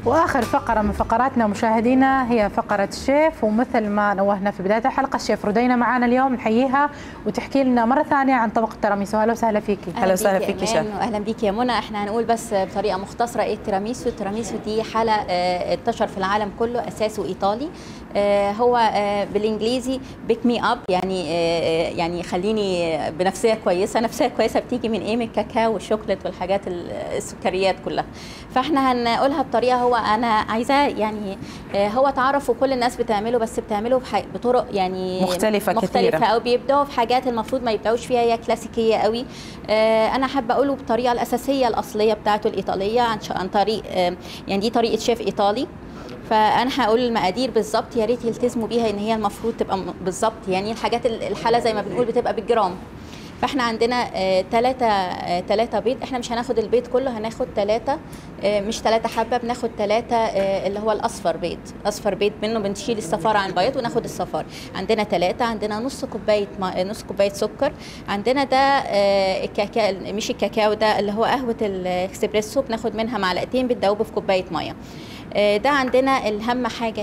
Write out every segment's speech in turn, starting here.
واخر فقره من فقراتنا مشاهدينا هي فقره الشيف ومثل ما نوهنا في بدايه الحلقه الشيف ردينا معنا اليوم نحييها وتحكي لنا مره ثانيه عن طبق التراميسو اهلا وسهلا فيكي اهلا وسهلا فيكي شيف واهلا بيكي يا منى احنا هنقول بس بطريقه مختصره ايه التيراميسو التيراميسو دي حاله اه انتشر في العالم كله اساسه ايطالي اه هو اه بالانجليزي بيك مي اب يعني اه يعني خليني بنفسيه كويسه نفسيه كويسه بتيجي من ايه من الكاكاو والشوكليت والحاجات السكريات كلها فاحنا هنقولها بطريقه هو انا عايزاه يعني هو تعرف وكل الناس بتعمله بس بتعمله بطرق يعني مختلفه مختلفه كثيرة. او بيبداوا في حاجات المفروض ما يبداوش فيها هي كلاسيكيه قوي انا حابه اقوله بالطريقه الاساسيه الاصليه بتاعته الايطاليه عن عن طريق يعني دي طريقه شيف ايطالي فانا هقول المقادير بالظبط يا ريت يلتزموا بيها ان هي المفروض تبقى بالظبط يعني الحاجات الحاله زي ما بنقول بتبقى بالجرام فاحنا عندنا ثلاثة ثلاثة بيض احنا مش هناخد البيض كله هناخد ثلاثة مش ثلاثة حبة بناخد ثلاثة اللي هو الأصفر بيض أصفر بيض منه بنشيل الصفار عن البيض وناخد الصفار عندنا ثلاثة عندنا نص كوباية نص كوباية سكر عندنا ده الكاكاو مش الكاكاو ده اللي هو قهوة الإكسبريسو بناخد منها معلقتين بتدوب في كوباية مية ده عندنا الأهم حاجة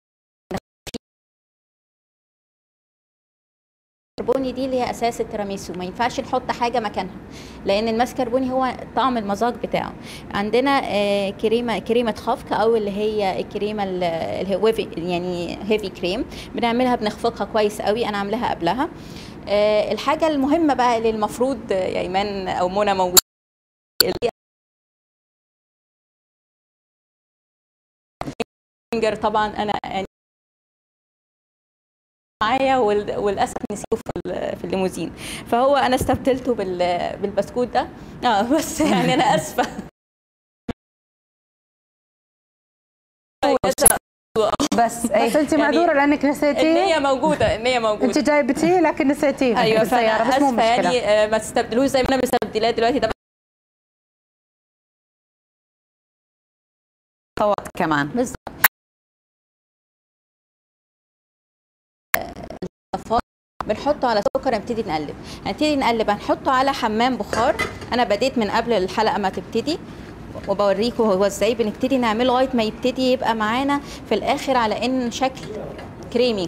الكربوني دي اللي هي اساس التيراميسو ما ينفعش نحط حاجه مكانها لان الماسكربوني هو طعم المذاق بتاعه عندنا آه كريمه كريمه خفق او اللي هي الكريمه الهيفي يعني هيفي كريم بنعملها بنخفقها كويس قوي انا عاملاها قبلها آه الحاجه المهمه بقى اللي المفروض يا ايمان او منى موجوده طبعا انا يعني معايا وللاسف نسيته في الليموزين فهو انا استبدلته بالبسكوت ده اه بس يعني انا اسفه بس بس انت معذوره يعني لانك نسيتي النية موجودة النية موجودة انت جايبتيه لكن نسيتيه ايوه فانا بس مو مشكلة يعني ما تستبدلوش زي ما انا مستبدلاه دلوقتي ده صوت كمان بالظبط الصفار بنحطه على سكر نبتدي نقلب هنبتدي نقلب هنحطه على حمام بخار انا بديت من قبل الحلقه ما تبتدي وبوريكم هو ازاي بنبتدي نعمله لغايه ما يبتدي يبقى معانا في الاخر على ان شكل كريمي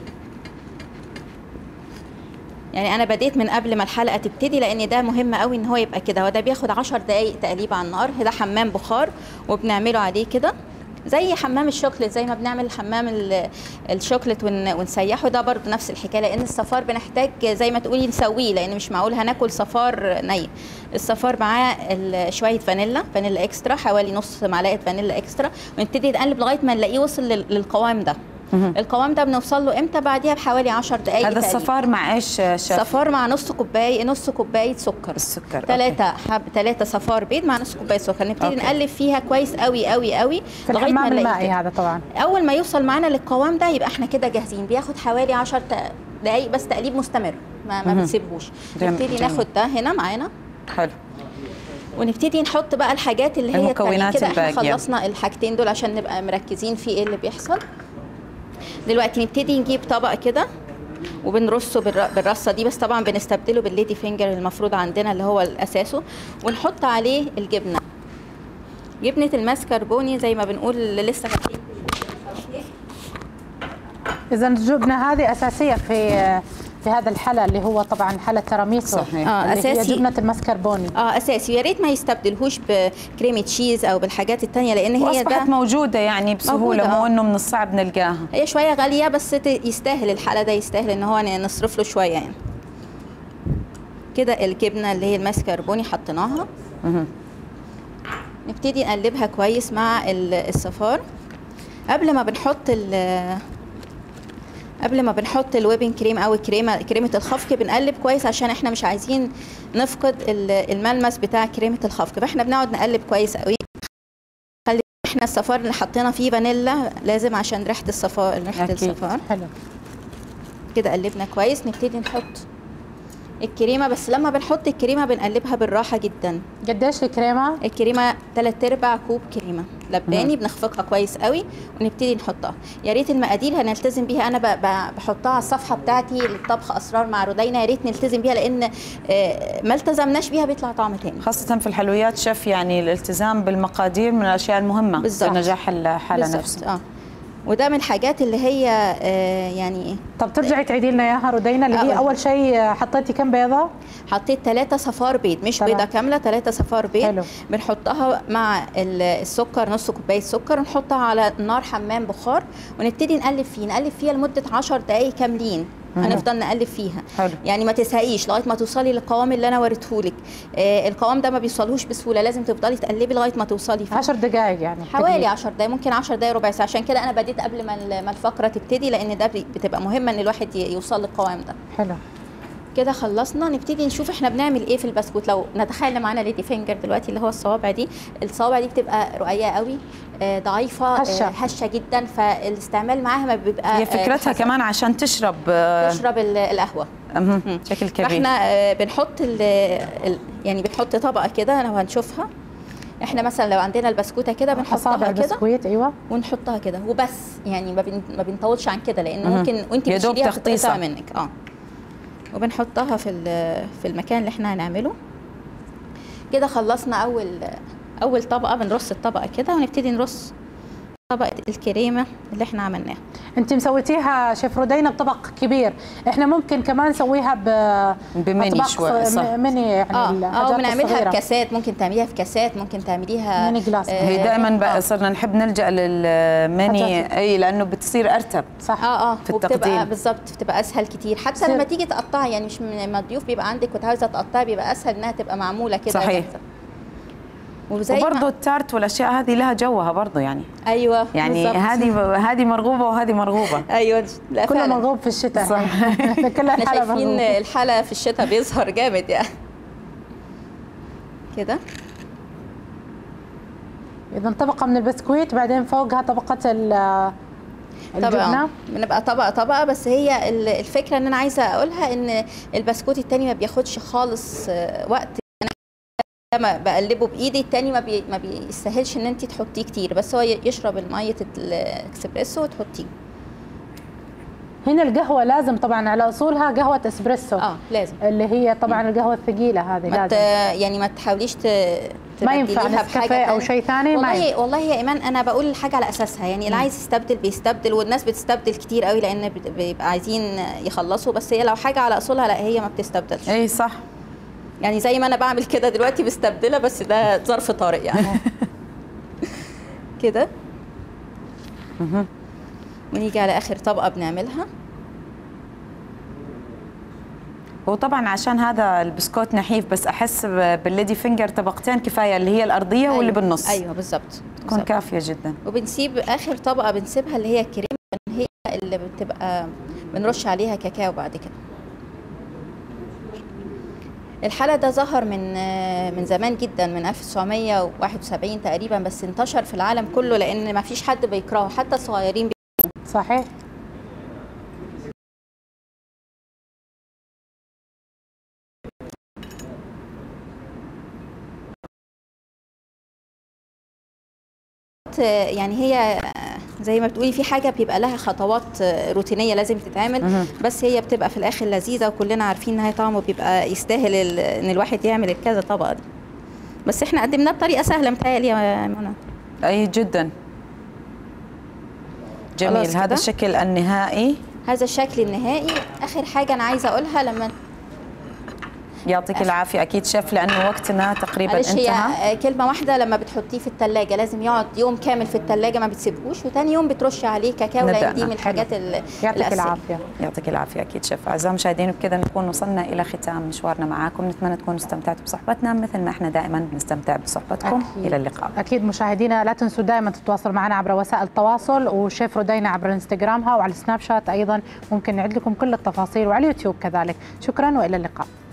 يعني انا بديت من قبل ما الحلقه تبتدي لان ده مهم قوي ان هو يبقى كده هو ده بياخد 10 دقائق تقليب على النار ده حمام بخار وبنعمله عليه كده زي حمام الشوكليت زي ما بنعمل حمام الشوكليت ونسيحه ده برضه نفس الحكايه لان الصفار بنحتاج زي ما تقولي نسويه لان مش معقول هناكل صفار ني الصفار معاه شويه فانيلا فانيلا اكسترا حوالي نص معلقه فانيلا اكسترا ونبتدي نقلب لغايه ما نلاقيه وصل للقوام ده القوام ده بنوصل له امتى بعديها بحوالي 10 دقائق هذا الصفار مع ايش شيف صفار مع نص كوبايه نص كوبايه سكر السكر ثلاثه حب ثلاثه صفار بيض مع نص كوبايه سكر نبتدي أوكي. نقلب فيها كويس قوي قوي قوي في لغايه ما المائي هذا طبعا اول ما يوصل معانا للقوام ده يبقى احنا كده جاهزين بياخد حوالي 10 دقائق بس تقليب مستمر ما, ما بنسيبهوش نبتدي ناخد ده هنا معانا حلو ونبتدي نحط بقى الحاجات اللي هي المكونات كده احنا خلصنا الحاجتين دول عشان نبقى مركزين في ايه اللي بيحصل دلوقتي نبتدي نجيب طبق كده وبنرصه بالرصه دي بس طبعا بنستبدله بالليدي فينجر المفروض عندنا اللي هو الاساسه ونحط عليه الجبنه جبنه الماسكربوني زي ما بنقول اللي لسه فاكرين اذا الجبنه هذه اساسيه في في هذا الحلا اللي هو طبعا حلا تراميسو صحيح اه اساسي هي جبنه الماسكربوني اه اساسي يا ريت ما يستبدلهوش بكريمه تشيز او بالحاجات الثانيه لان هي ده موجوده يعني بسهوله مو انه من الصعب نلقاها هي شويه غاليه بس يستاهل الحلا ده يستاهل ان هو نصرف له شويه يعني كده الجبنه اللي هي الماسكربوني حطيناها نبتدي نقلبها كويس مع الصفار قبل ما بنحط قبل ما بنحط الويبنج كريم او الكريمه كريمه الخفق بنقلب كويس عشان احنا مش عايزين نفقد الملمس بتاع كريمه الخفق فاحنا بنقعد نقلب كويس قوي خلي احنا الصفار اللي حطينا فيه فانيلا لازم عشان ريحه الصفار ريحه الصفار حلو كده قلبنا كويس نبتدي نحط الكريمه بس لما بنحط الكريمه بنقلبها بالراحه جدا قديش الكريمه الكريمه 3 ارباع كوب كريمه لباني بنخفقها كويس قوي ونبتدي نحطها يا ريت المقادير هنلتزم بيها انا ب- ب- بحطها على الصفحه بتاعتي للطبخ اسرار مع رودينا يا ريت نلتزم بيها لان آه، ما التزمناش بيها بيطلع طعم تاني خاصة في الحلويات شيف يعني الالتزام بالمقادير من الأشياء المهمة بالظبط. لنجاح الحالة بالظبط، نفسه اه وده من الحاجات اللي هي آه، يعني طب ترجعي تعيدي لنا اياها رودينا اللي هي أول. اول شيء حطيتي كم بيضه حطيت ثلاثة صفار بيض مش تمام. بيضة كاملة ثلاثة صفار بيض حلو. بنحطها مع ال- السكر نص كوباية سكر ونحطها على نار حمام بخار ونبتدي نقلب فيه نقلب فيها لمدة 10 دقايق كاملين هنفضل نقلب فيها حلو. يعني ما تسهقيش لغايه ما توصلي للقوام اللي انا وريتهولك آه القوام ده ما بيوصلهوش بسهوله لازم تفضلي تقلبي لغايه ما توصلي فيه 10 دقائق يعني حوالي تقريباً. 10 دقايق ممكن 10 دقايق ربع ساعه عشان كده انا بديت قبل ما ال- ما الفقره تبتدي لان ده بي- بتبقى مهمه ان الواحد ي- يوصل للقوام ده حلو كده خلصنا نبتدي نشوف احنا بنعمل ايه في البسكوت لو نتخيل معانا ليدي فينجر دلوقتي اللي هو الصوابع دي الصوابع دي بتبقى رقيقه قوي آه، ضعيفه آه، هشة. هشه جدا فالاستعمال معاها ما بيبقى هي آه، فكرتها حسب. كمان عشان تشرب آه، تشرب ال- القهوه مهم، بشكل كبير فاحنا آه، بنحط ال ال يعني بنحط طبقه كده لو هنشوفها احنا مثلا لو عندنا البسكوته كده اصابع بنحطها كده البسكويت ايوه ونحطها كده وبس يعني ما بن ما بنطولش عن كده لان مهم. ممكن وانت يا دوب بتشيليها تغطيسة. بتقطع منك اه وبنحطها في ال- في المكان اللي احنا هنعمله كده خلصنا اول اول طبقه بنرص الطبقه كده ونبتدي نرص طبقه الكريمه اللي احنا عملناها انت مسويتيها شيف رودينا بطبق كبير احنا ممكن كمان نسويها ب بميني أطباق شوي، ص- صح. ميني يعني اه الحاجات او بنعملها الصغيرة. بكاسات ممكن تعمليها في كاسات ممكن تعمليها ميني جلاس. هي دائما آه. بقى صرنا نحب نلجا للميني حاجات. اي لانه بتصير ارتب صح اه اه في وبتبقى التقديم. بالظبط بتبقى اسهل كتير حتى سر- لما تيجي تقطعي يعني مش من ما الضيوف بيبقى عندك وانت عايزه تقطعي بيبقى اسهل انها تبقى معموله كده صحيح. جاهزة. وزي ما- وبرضه التارت والاشياء هذه لها جوها برضه يعني ايوه يعني بالظبط. هذه هذه مرغوبه وهذه مرغوبه ايوه لا كله فعلا مرغوب في الشتاء صح. كلها احنا الحالة شايفين مرغوب. الحاله في الشتاء بيظهر جامد يعني كده اذا طبقه من البسكويت بعدين فوقها طبقه ال- الجبنه طبعا بنبقى طبقه طبقه بس هي ال- الفكره ان انا عايزه اقولها ان البسكوت التاني ما بياخدش خالص آه، وقت انا لما بقلبه بايدي التاني ما, بي ما بيستاهلش ان انت تحطيه كتير بس هو ي- يشرب الميه الاكسبريسو وتحطيه هنا القهوه لازم طبعا على اصولها قهوه اسبريسو اه لازم اللي هي طبعا القهوه الثقيله هذه ما ت... لازم يعني ما تحاوليش ت... ما ينفع تبدليها نسكافيه بحاجة او تانية. شيء ثاني ما ينفع. والله والله يا ايمان انا بقول الحاجه على اساسها يعني اللي عايز يستبدل بيستبدل والناس بتستبدل كتير قوي لان بت- بيبقى عايزين يخلصوا بس هي لو حاجه على اصولها لا هي ما بتستبدلش اي صح يعني زي ما انا بعمل كده دلوقتي مستبدله بس ده ظرف طارئ يعني كده ونيجي على اخر طبقه بنعملها هو طبعا عشان هذا البسكوت نحيف بس احس ب- بالليدي فينجر طبقتين كفايه اللي هي الارضيه واللي أيوة. بالنص ايوه بالظبط تكون بالظبط. كافيه جدا وبنسيب اخر طبقه بنسيبها اللي هي الكريمه هي اللي بتبقى بنرش عليها كاكاو بعد كده الحالة ده ظهر من من زمان جدا من 1971 تقريبا بس انتشر في العالم كله لان ما فيش حد بيكرهه حتى الصغيرين صحيح يعني هي زي ما بتقولي في حاجه بيبقى لها خطوات روتينيه لازم تتعمل بس هي بتبقى في الاخر لذيذه وكلنا عارفين ان هي طعمه بيبقى يستاهل ال- ان الواحد يعمل الكذا طبقه دي بس احنا قدمناه بطريقه سهله متهيألي يا منى اي جدا جميل خلاص هذا كده؟ الشكل النهائي هذا الشكل النهائي اخر حاجه انا عايزه اقولها لما يعطيك العافيه اكيد شيف لانه وقتنا تقريبا معلش انتهى هي كلمه واحده لما بتحطيه في الثلاجه لازم يقعد يوم كامل في الثلاجه ما بتسيبهوش وتاني يوم بترشي عليه كاكاو لان دي ندقنا. من الحاجات ال- يعطيك الأساسية. العافيه يعطيك العافيه اكيد شيف اعزائي المشاهدين وبكذا نكون وصلنا الى ختام مشوارنا معاكم نتمنى تكونوا استمتعتوا بصحبتنا مثل ما احنا دائما بنستمتع بصحبتكم أكيد. الى اللقاء اكيد مشاهدينا لا تنسوا دائما تتواصلوا معنا عبر وسائل التواصل وشيف رودينا عبر انستغرامها وعلى السناب شات ايضا ممكن نعد لكم كل التفاصيل وعلى اليوتيوب كذلك شكرا والى اللقاء